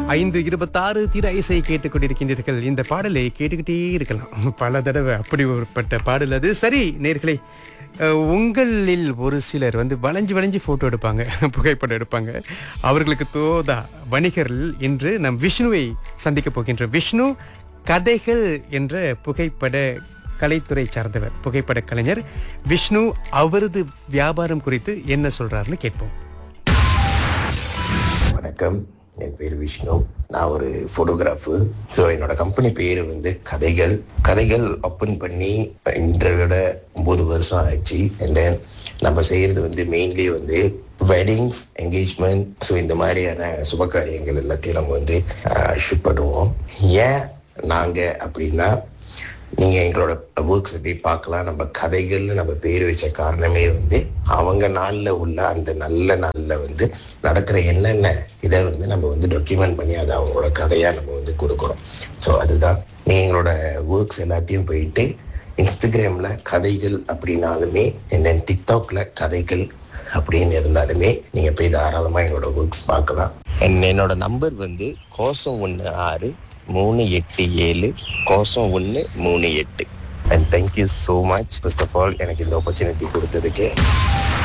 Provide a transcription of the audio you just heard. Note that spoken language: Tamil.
ஐந்து இருபத்தாறு தீர இசை கேட்டுக் கொண்டிருக்கின்றீர்கள் இந்த பாடலை கேட்டுக்கிட்டே இருக்கலாம் பல தடவை அப்படி ஒருப்பட்ட பாடல் அது சரி நேர்களே அஹ், உங்களில் ஒரு சிலர் வந்து வளைஞ்சு வளைஞ்சு போட்டோ எடுப்பாங்க புகைப்படம் எடுப்பாங்க அவர்களுக்கு தோதா வணிகர்கள் இன்று நம் விஷ்ணுவை சந்திக்க போகின்ற விஷ்ணு கதைகள் என்ற புகைப்பட கலைத்துறை சார்ந்தவர் புகைப்பட கலைஞர் விஷ்ணு அவரது வியாபாரம் குறித்து என்ன சொல்றாருன்னு கேட்போம் வணக்கம் என் பேர் விஷ்ணு நான் ஒரு ஃபோட்டோகிராஃபர் ஸோ என்னோட கம்பெனி பேர் வந்து கதைகள் கதைகள் ஓப்பன் பண்ணி இன்றை விட ஒம்பது வருஷம் ஆயிடுச்சு அண்ட் தென் நம்ம செய்கிறது வந்து மெயின்லி வந்து வெட்டிங்ஸ் என்கேஜ்மெண்ட் ஸோ இந்த மாதிரியான சுப காரியங்கள் எல்லாத்தையும் நம்ம வந்து ஷூட் பண்ணுவோம் ஏன் நாங்கள் அப்படின்னா நீங்கள் எங்களோட ஒர்க்ஸை போய் பார்க்கலாம் நம்ம கதைகள்னு நம்ம பேர் வச்ச காரணமே வந்து அவங்க நாளில் உள்ள அந்த நல்ல நாளில் வந்து நடக்கிற என்னென்ன இதை வந்து நம்ம வந்து டாக்குமெண்ட் பண்ணி அதை அவங்களோட கதையாக நம்ம வந்து கொடுக்குறோம் ஸோ அதுதான் நீங்கள் எங்களோட ஒர்க்ஸ் எல்லாத்தையும் போயிட்டு இன்ஸ்டாகிராமில் கதைகள் அப்படின்னாலுமே தென் டிக்டாக்ல கதைகள் அப்படின்னு இருந்தாலுமே நீங்கள் போய் தாராளமாக எங்களோட ஒர்க்ஸ் பார்க்கலாம் என்னோட நம்பர் வந்து கோசம் ஒன்று ஆறு மூணு எட்டு ஏழு கோசம் ஒன்று மூணு எட்டு and thank you so much first of all எனக்கு இந்த ஆப்பர்ச்சுனிட்டி கொடுத்ததுக்கு